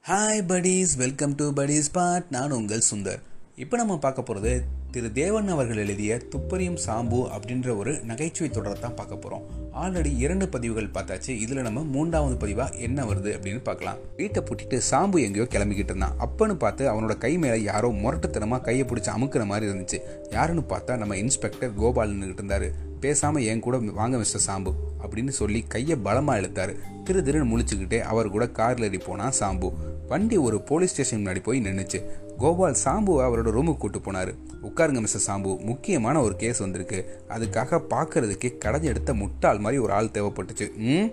hi buddies welcome to buddies pod நான் உங்கள் சுந்தர் இப்போ நம்ம பார்க்க போகிறது திரு தேவன் அவர்கள் எழுதிய துப்பறியும் சாம்பு அப்படின்ற ஒரு நகைச்சுவை தொடரை தான் பார்க்க போகிறோம் ஆல்ரெடி இரண்டு பதிவுகள் பார்த்தாச்சு இதில் நம்ம மூன்றாவது பதிவாக என்ன வருது அப்படின்னு பார்க்கலாம் வீட்டை பூட்டிட்டு சாம்பு எங்கேயோ கிளம்பிக்கிட்டு இருந்தான் அப்பன்னு பார்த்து அவனோட கை மேலே யாரோ முரட்டுத்தனமாக கையை பிடிச்சி அமுக்குற மாதிரி இருந்துச்சு யாருன்னு பார்த்தா நம்ம இன்ஸ்பெக்டர் கோபால் நின்றுட்டு இருந்தாரு பேசாம என் கூட வாங்க மிஸ்டர் சாம்பு அப்படின்னு சொல்லி கையை பலமா இழுத்தாரு திரு திருன்னு முழிச்சுக்கிட்டே அவர் கூட கார்ல ஏறி போனா சாம்பு வண்டி ஒரு போலீஸ் ஸ்டேஷன் முன்னாடி போய் நின்றுச்சு கோபால் சாம்புவை அவரோட ரூமுக்கு கூட்டு போனாரு உட்காருங்க மிஸ்டர் சாம்பு முக்கியமான ஒரு கேஸ் வந்திருக்கு அதுக்காக பார்க்கறதுக்கே கடைஞ்சி எடுத்த முட்டாள் மாதிரி ஒரு ஆள் தேவைப்பட்டுச்சு ம்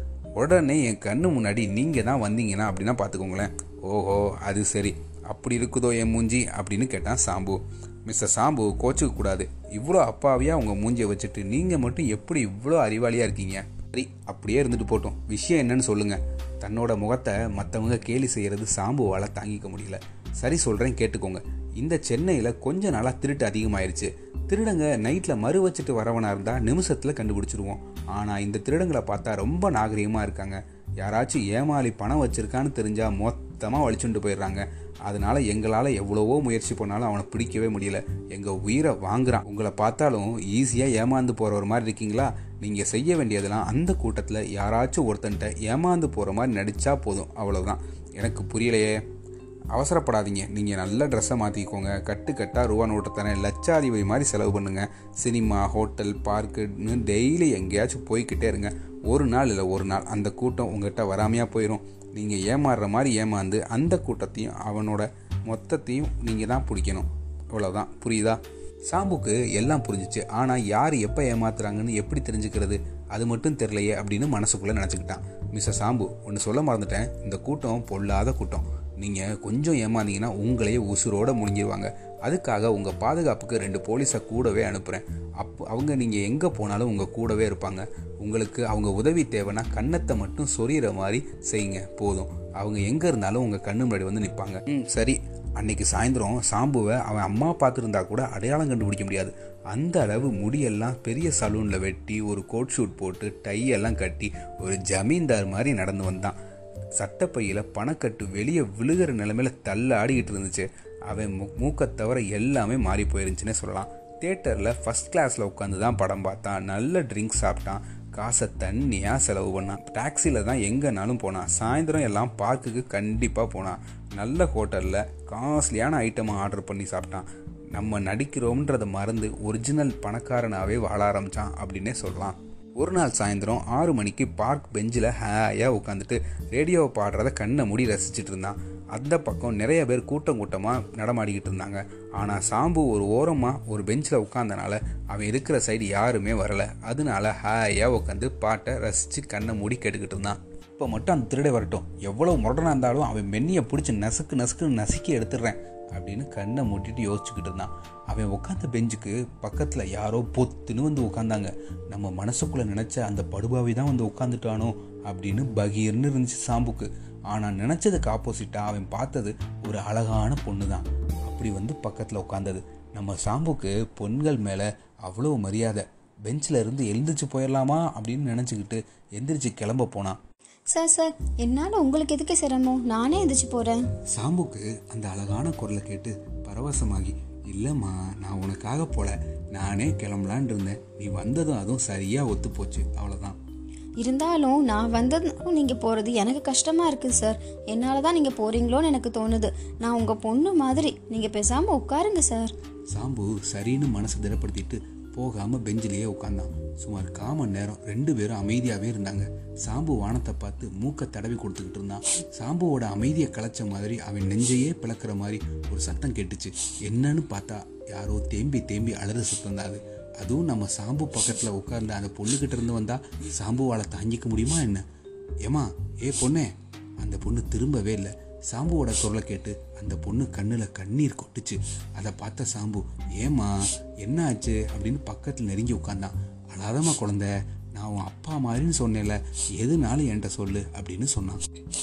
உடனே என் கண்ணு முன்னாடி நீங்கள் தான் வந்தீங்கன்னா அப்படின்னா பார்த்துக்கோங்களேன் ஓஹோ அது சரி அப்படி இருக்குதோ என் மூஞ்சி அப்படின்னு கேட்டான் சாம்பு மிஸ்டர் சாம்பு கோச்சுக்க கூடாது இவ்வளோ அப்பாவியாக உங்கள் மூஞ்சியை வச்சுட்டு நீங்கள் மட்டும் எப்படி இவ்வளோ அறிவாளியாக இருக்கீங்க சரி அப்படியே இருந்துட்டு போட்டோம் விஷயம் என்னன்னு சொல்லுங்கள் தன்னோட முகத்தை மற்றவங்க கேலி செய்கிறது சாம்புவால் தாங்கிக்க முடியல சரி சொல்கிறேன் கேட்டுக்கோங்க இந்த சென்னையில் கொஞ்ச நாளாக திருட்டு அதிகமாயிருச்சு திருடங்க நைட்டில் மறு வச்சுட்டு வரவனா இருந்தால் நிமிஷத்தில் கண்டுபிடிச்சிருவோம் ஆனால் இந்த திருடங்களை பார்த்தா ரொம்ப நாகரிகமாக இருக்காங்க யாராச்சும் ஏமாளி பணம் வச்சிருக்கான்னு தெரிஞ்சா மொத்தமாக வலிச்சுட்டு போயிடுறாங்க அதனால எங்களால் எவ்வளவோ முயற்சி பண்ணாலும் அவனை பிடிக்கவே முடியல எங்கள் உயிரை வாங்குறான் உங்களை பார்த்தாலும் ஈஸியாக ஏமாந்து போகிற மாதிரி இருக்கீங்களா நீங்கள் செய்ய வேண்டியதெல்லாம் அந்த கூட்டத்தில் யாராச்சும் ஒருத்தன்ட்ட ஏமாந்து போகிற மாதிரி நடித்தா போதும் அவ்வளவுதான் எனக்கு புரியலையே அவசரப்படாதீங்க நீங்கள் நல்ல ட்ரெஸ்ஸை மாற்றிக்கோங்க கட்டு கட்டாக ரூபா நோட்டு தரேன் லட்சாதிபதி மாதிரி செலவு பண்ணுங்கள் சினிமா ஹோட்டல் பார்க்குன்னு டெய்லி எங்கேயாச்சும் போய்கிட்டே இருங்க ஒரு நாள் இல்லை ஒரு நாள் அந்த கூட்டம் உங்கள்கிட்ட வராமையாக போயிடும் நீங்கள் ஏமாறுற மாதிரி ஏமாந்து அந்த கூட்டத்தையும் அவனோட மொத்தத்தையும் நீங்கள் தான் பிடிக்கணும் அவ்வளோதான் புரியுதா சாம்புக்கு எல்லாம் புரிஞ்சிச்சு ஆனால் யார் எப்போ ஏமாத்துறாங்கன்னு எப்படி தெரிஞ்சுக்கிறது அது மட்டும் தெரிலையே அப்படின்னு மனசுக்குள்ளே நினச்சிக்கிட்டான் மிஸ்டர் சாம்பு ஒன்று சொல்ல மறந்துட்டேன் இந்த கூட்டம் பொல்லாத கூட்டம் நீங்கள் கொஞ்சம் ஏமாந்தீங்கன்னா உங்களையே உசுரோட முடிஞ்சிருவாங்க அதுக்காக உங்கள் பாதுகாப்புக்கு ரெண்டு போலீஸை கூடவே அனுப்புகிறேன் அப்போ அவங்க நீங்கள் எங்கே போனாலும் உங்கள் கூடவே இருப்பாங்க உங்களுக்கு அவங்க உதவி தேவைன்னா கன்னத்தை மட்டும் சொரியிற மாதிரி செய்யுங்க போதும் அவங்க எங்கே இருந்தாலும் உங்கள் கண்ணு முன்னாடி வந்து நிற்பாங்க ம் சரி அன்னைக்கு சாயந்தரம் சாம்புவை அவன் அம்மா பார்த்துருந்தா கூட அடையாளம் கண்டுபிடிக்க முடியாது அந்த அளவு முடியெல்லாம் பெரிய சலூனில் வெட்டி ஒரு கோட் ஷூட் போட்டு டையெல்லாம் கட்டி ஒரு ஜமீன்தார் மாதிரி நடந்து வந்தான் சட்டப்பையில் பணக்கட்டு வெளியே விழுகிற நிலைமையில தள்ள ஆடிக்கிட்டு இருந்துச்சு அவன் மூ மூக்கை தவிர எல்லாமே மாறி போயிருந்துச்சுன்னே சொல்லலாம் தேட்டரில் ஃபஸ்ட் கிளாஸில் உட்காந்து தான் படம் பார்த்தான் நல்ல ட்ரிங்க்ஸ் சாப்பிட்டான் காசை தண்ணியாக செலவு பண்ணான் டாக்ஸியில் தான் எங்கேனாலும் போனான் சாயந்தரம் எல்லாம் பார்க்குக்கு கண்டிப்பாக போனான் நல்ல ஹோட்டலில் காஸ்ட்லியான ஐட்டமை ஆர்டர் பண்ணி சாப்பிட்டான் நம்ம நடிக்கிறோம்ன்றதை மறந்து ஒரிஜினல் பணக்காரனாகவே வாழ ஆரம்பித்தான் அப்படின்னே சொல்லலாம் ஒரு நாள் சாயந்தரம் ஆறு மணிக்கு பார்க் பெஞ்சில் ஹேயாக உட்காந்துட்டு ரேடியோவை பாடுறத கண்ணை மூடி ரசிச்சுட்டு இருந்தான் அந்த பக்கம் நிறைய பேர் கூட்டம் கூட்டமாக நடமாடிக்கிட்டு இருந்தாங்க ஆனால் சாம்பு ஒரு ஓரமாக ஒரு பெஞ்சில் உட்காந்தனால அவன் இருக்கிற சைடு யாருமே வரலை அதனால ஹேயாக உட்காந்து பாட்டை ரசித்து கண்ணை மூடி கேட்டுக்கிட்டு இருந்தான் இப்போ மட்டும் அந்த திருடை வரட்டும் எவ்வளோ முரடனாக இருந்தாலும் அவன் மென்னியை பிடிச்சி நசுக்கு நசுக்குன்னு நசுக்கி எடுத்துடுறேன் அப்படின்னு கண்ணை மூட்டிட்டு யோசிச்சுக்கிட்டு இருந்தான் அவன் உட்காந்த பெஞ்சுக்கு பக்கத்தில் யாரோ பொத்துன்னு வந்து உட்காந்தாங்க நம்ம மனசுக்குள்ளே நினச்ச அந்த படுபாவி தான் வந்து உட்காந்துட்டானோ அப்படின்னு பகீர்னு இருந்துச்சு சாம்புக்கு ஆனால் நினச்சதுக்கு ஆப்போசிட்டாக அவன் பார்த்தது ஒரு அழகான பொண்ணு தான் அப்படி வந்து பக்கத்தில் உட்காந்தது நம்ம சாம்புக்கு பொண்கள் மேலே அவ்வளோ மரியாதை பெஞ்சில் இருந்து எழுந்திரிச்சு போயிடலாமா அப்படின்னு நினச்சிக்கிட்டு எந்திரிச்சு கிளம்ப போனான் சார் சார் என்னால் உங்களுக்கு எதுக்கு சிரமம் நானே எந்திரிச்சு போகிறேன் சாம்புக்கு அந்த அழகான குரலை கேட்டு பரவசமாகி இல்லைம்மா நான் உனக்காக போல நானே கிளம்பலான் இருந்தேன் நீ வந்ததும் அதுவும் சரியாக ஒத்து போச்சு அவ்வளோதான் இருந்தாலும் நான் வந்ததும் நீங்கள் போகிறது எனக்கு கஷ்டமாக இருக்குது சார் என்னால் தான் நீங்கள் போகிறீங்களோன்னு எனக்கு தோணுது நான் உங்கள் பொண்ணு மாதிரி நீங்கள் பேசாமல் உட்காருங்க சார் சாம்பு சரின்னு மனசை திடப்படுத்திட்டு போகாமல் பெஞ்சிலேயே உட்காந்தான் சுமார் காமன் நேரம் ரெண்டு பேரும் அமைதியாகவே இருந்தாங்க சாம்பு வானத்தை பார்த்து மூக்கை தடவி கொடுத்துக்கிட்டு இருந்தான் சாம்புவோட அமைதியை கலைச்ச மாதிரி அவன் நெஞ்சையே பிளக்கிற மாதிரி ஒரு சத்தம் கேட்டுச்சு என்னன்னு பார்த்தா யாரோ தேம்பி தேம்பி அழுத சத்தம் தான் அது அதுவும் நம்ம சாம்பு பக்கத்தில் உட்கார்ந்த அந்த பொண்ணுக்கிட்ட இருந்து வந்தா சாம்புவால் தாங்கிக்க முடியுமா என்ன ஏமா ஏ பொண்ணே அந்த பொண்ணு திரும்பவே இல்லை சாம்புவோட குரலை கேட்டு அந்த பொண்ணு கண்ணில் கண்ணீர் கொட்டுச்சு அதை பார்த்த சாம்பு ஏம்மா என்ன ஆச்சு அப்படின்னு பக்கத்தில் நெருங்கி உட்காந்தான் அழாதம்மா குழந்தை நான் உன் அப்பா மாதிரின்னு சொன்னேன்ல எதுனாலும் என்கிட்ட சொல்லு அப்படின்னு சொன்னான்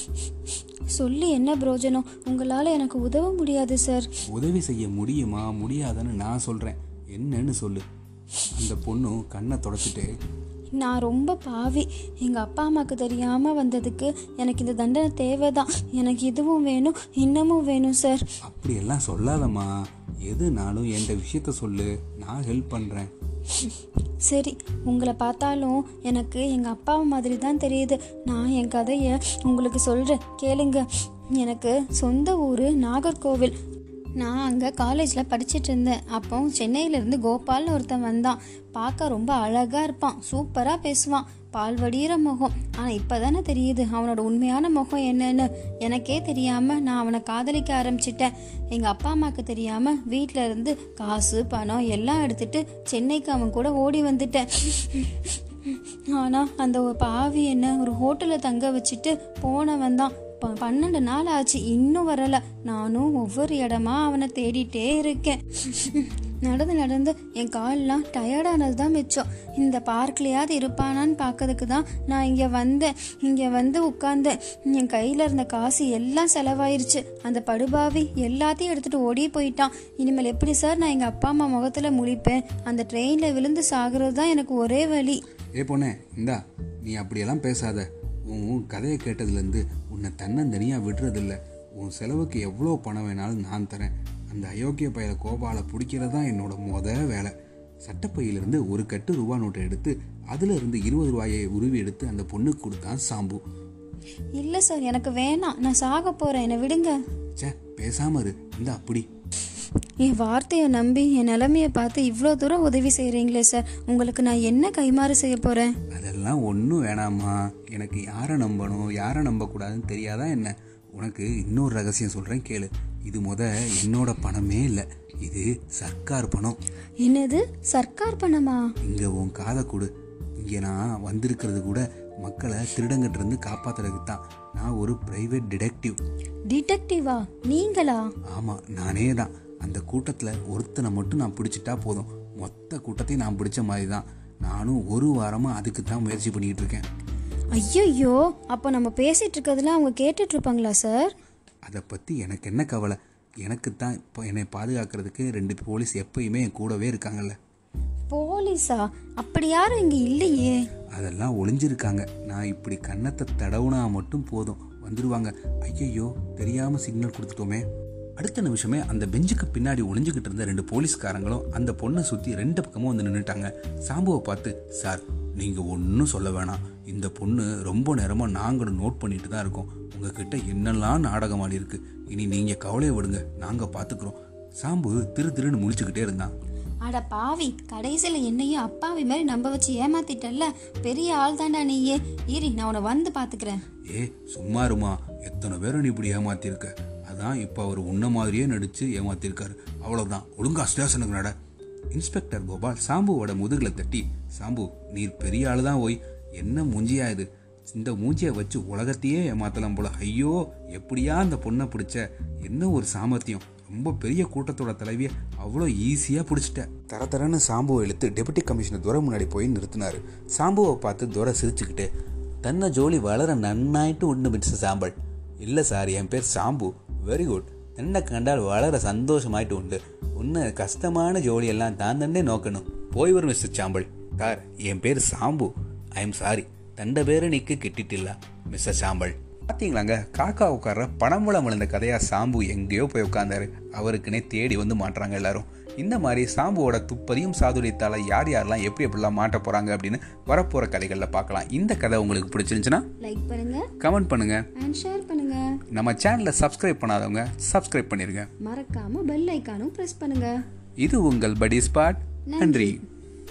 சொல்லி என்ன பிரயோஜனம் உங்களால் எனக்கு உதவ முடியாது சார் உதவி செய்ய முடியுமா முடியாதான்னு நான் சொல்கிறேன் என்னன்னு சொல்லு அந்த பொண்ணும் கண்ணை தொடச்சிட்டு நான் ரொம்ப பாவி எங்கள் அப்பா அம்மாவுக்கு தெரியாமல் வந்ததுக்கு எனக்கு இந்த தண்டனை தேவைதான் எனக்கு இதுவும் வேணும் இன்னமும் வேணும் சார் அப்படியெல்லாம் சொல்லாதம்மா எதுனாலும் என்கிட்ட விஷயத்த சொல்லு நான் ஹெல்ப் பண்ணுறேன் சரி உங்களை பார்த்தாலும் எனக்கு எங்கள் அப்பா மாதிரி தான் தெரியுது நான் என் கதையை உங்களுக்கு சொல்கிறேன் கேளுங்க எனக்கு சொந்த ஊர் நாகர்கோவில் நான் அங்கே காலேஜில் படிச்சிட்டு இருந்தேன் அப்போ சென்னையிலேருந்து கோபால்னு ஒருத்தன் வந்தான் பார்க்க ரொம்ப அழகாக இருப்பான் சூப்பராக பேசுவான் பால் வடிகிற முகம் ஆனால் இப்போ தானே தெரியுது அவனோட உண்மையான முகம் என்னன்னு எனக்கே தெரியாமல் நான் அவனை காதலிக்க ஆரம்பிச்சிட்டேன் எங்கள் அப்பா அம்மாவுக்கு தெரியாமல் வீட்டில் இருந்து காசு பணம் எல்லாம் எடுத்துட்டு சென்னைக்கு அவன் கூட ஓடி வந்துட்டேன் ஆனால் அந்த ஒரு பாவி என்ன ஒரு ஹோட்டலில் தங்க வச்சுட்டு போனவன் தான் ப- பன்னெண்டு நாள் ஆச்சு இன்னும் வரல நானும் ஒவ்வொரு இடமா அவனை தேடிட்டே இருக்கேன் நடந்து நடந்து என் கால்லாம் டயர்டானது தான் மிச்சம் இந்த பார்க்லையாவது இருப்பானான்னு பார்க்கறதுக்கு தான் நான் இங்கே வந்தேன் இங்கே வந்து உட்கார்ந்தேன் என் கையில் இருந்த காசு எல்லாம் செலவாயிருச்சு அந்த படுபாவி எல்லாத்தையும் எடுத்துட்டு ஓடி போயிட்டான் இனிமேல் எப்படி சார் நான் எங்கள் அப்பா அம்மா முகத்தில் முழிப்பேன் அந்த ட்ரெயினில் விழுந்து சாகிறது தான் எனக்கு ஒரே வழி ஏ பொண்ணே இந்தா நீ அப்படியெல்லாம் பேசாத உன் உன் கதையை கேட்டதுலேருந்து உன்னை தன்னந்தனியாக விடுறதில்ல உன் செலவுக்கு எவ்வளோ பணம் வேணாலும் நான் தரேன் அந்த அயோக்கிய பையல கோபாலை பிடிக்கிறது தான் என்னோட முத வேலை சட்டப்பையிலிருந்து ஒரு கட்டு ரூபா நோட்டை எடுத்து அதில் இருந்து இருபது ரூபாயை உருவி எடுத்து அந்த பொண்ணுக்கு கொடுத்தான் சாம்பு இல்லை சார் எனக்கு வேணாம் நான் சாக போகிறேன் என்னை விடுங்க ச்சே பேசாம இரு இந்த அப்படி என் வார்த்தையை நம்பி என் நிலைமையை பார்த்து இவ்வளோ தூரம் உதவி செய்கிறீங்களே சார் உங்களுக்கு நான் என்ன கைமாறு செய்ய போகிறேன் அதெல்லாம் ஒன்றும் வேணாம்மா எனக்கு யாரை நம்பணும் யாரை நம்பக்கூடாதுன்னு தெரியாதா என்ன உனக்கு இன்னொரு ரகசியம் சொல்கிறேன் கேளு இது முத என்னோட பணமே இல்லை இது சர்க்கார் பணம் என்னது சர்க்கார் பணமா இங்கே உன் காதை கொடு இங்கே நான் வந்திருக்கிறது கூட மக்களை திருடங்கிட்ட இருந்து காப்பாத்துறதுக்கு தான் நான் ஒரு பிரைவேட் டிடெக்டிவ் டிடெக்டிவா நீங்களா ஆமாம் நானே தான் அந்த கூட்டத்தில் ஒருத்தனை மட்டும் நான் பிடிச்சிட்டா போதும் மொத்த கூட்டத்தையும் நான் பிடிச்ச மாதிரி தான் நானும் ஒரு வாரமாக அதுக்கு தான் முயற்சி பண்ணிக்கிட்டு இருக்கேன் ஐயோ அப்போ நம்ம பேசிட்டு இருக்கிறதுல அவங்க கேட்டுட்டு இருப்பாங்களா சார் அதை பற்றி எனக்கு என்ன கவலை எனக்கு தான் இப்போ என்னை பாதுகாக்கிறதுக்கு ரெண்டு போலீஸ் எப்பயுமே என் கூடவே இருக்காங்கல்ல போலீஸா அப்படி யாரும் இங்கே இல்லையே அதெல்லாம் ஒளிஞ்சிருக்காங்க நான் இப்படி கன்னத்தை தடவுனா மட்டும் போதும் வந்துடுவாங்க ஐயையோ தெரியாமல் சிக்னல் கொடுத்துட்டோமே அடுத்த நிமிஷமே அந்த பெஞ்சுக்கு பின்னாடி ஒளிஞ்சுக்கிட்டு இருந்த ரெண்டு போலீஸ்காரங்களும் அந்த பொண்ணை சுற்றி ரெண்டு பக்கமும் வந்து நின்றுட்டாங்க சாம்புவை பார்த்து சார் நீங்கள் ஒன்றும் சொல்ல வேணாம் இந்த பொண்ணு ரொம்ப நேரமாக நாங்களும் நோட் பண்ணிட்டு தான் இருக்கோம் உங்ககிட்ட என்னெல்லாம் நாடகம் ஆடி இருக்கு இனி நீங்கள் கவலையை விடுங்க நாங்கள் பார்த்துக்குறோம் சாம்பு திரு திருன்னு முழிச்சுக்கிட்டே இருந்தான் அட பாவி கடைசியில் என்னையும் அப்பாவி மாதிரி நம்ப வச்சு ஏமாத்திட்டல்ல பெரிய ஆள் தாண்டா நீயே இரி நான் உன்னை வந்து பார்த்துக்கிறேன் ஏ சும்மா இருமா எத்தனை பேரை நீ இப்படி ஏமாத்திருக்க அதான் இப்போ அவர் உன்ன மாதிரியே நடிச்சு ஏமாத்திருக்காரு அவ்வளோதான் ஒழுங்கா ஸ்டேஷனுக்கு நட இன்ஸ்பெக்டர் கோபால் சாம்புவோட முதுகில் தட்டி சாம்பு நீர் பெரிய ஆளு தான் ஓய் என்ன மூஞ்சியா இது இந்த மூஞ்சியை வச்சு உலகத்தையே ஏமாத்தலாம் போல ஐயோ எப்படியா அந்த பொண்ணை பிடிச்ச என்ன ஒரு சாமர்த்தியம் ரொம்ப பெரிய கூட்டத்தோட தலைவியை அவ்வளோ ஈஸியாக பிடிச்சிட்ட தர தரன்னு சாம்புவை இழுத்து டெபுட்டி கமிஷனர் துரை முன்னாடி போய் நிறுத்தினாரு சாம்புவை பார்த்து துரை சிரிச்சுக்கிட்டு தன்னை ஜோலி வளர நன்னாயிட்டு உண்டு மிஸ்டர் சாம்பல் இல்லை சார் என் பேர் சாம்பு வெரி குட் தன்னை கண்டால் வளர சந்தோஷமாயிட்டு உண்டு உன்னை கஷ்டமான ஜோலியெல்லாம் தான் தண்டே நோக்கணும் போய் வரும் மிஸ்டர் சாம்பல் சார் என் பேர் சாம்பு ஐ எம் சாரி தண்ட பேரு நிற்கு கிட்டிட்டில்ல மிஸ்டர் சாம்பல் பார்த்தீங்களாங்க காக்கா உட்கார்ற பணமுளம் விழுந்த கதையா சாம்பு எங்கேயோ போய் உட்கார்ந்தாரு அவருக்குன்னே தேடி வந்து மாட்டுறாங்க எல்லாரும் இந்த மாதிரி சாம்புவோட துப்பறியும் சாதுரியத்தால யார் யாரெல்லாம் எப்படி எப்படிலாம் மாட்ட போறாங்க அப்படின்னு வரப்போற கதைகளில் பார்க்கலாம் இந்த கதை உங்களுக்கு பிடிச்சிருந்துச்சுன்னா லைக் பண்ணுங்க கமெண்ட் பண்ணுங்க அண்ட் ஷேர் பண்ணுங்க நம்ம சேனலை சப்ஸ்கிரைப் பண்ணாதவங்க சப்ஸ்கிரைப் பண்ணிருங்க மறக்காம பெல் ஐக்கானும் ப்ரெஸ் பண்ணுங்க இது உங்கள் படி ஸ்பாட் நன்றி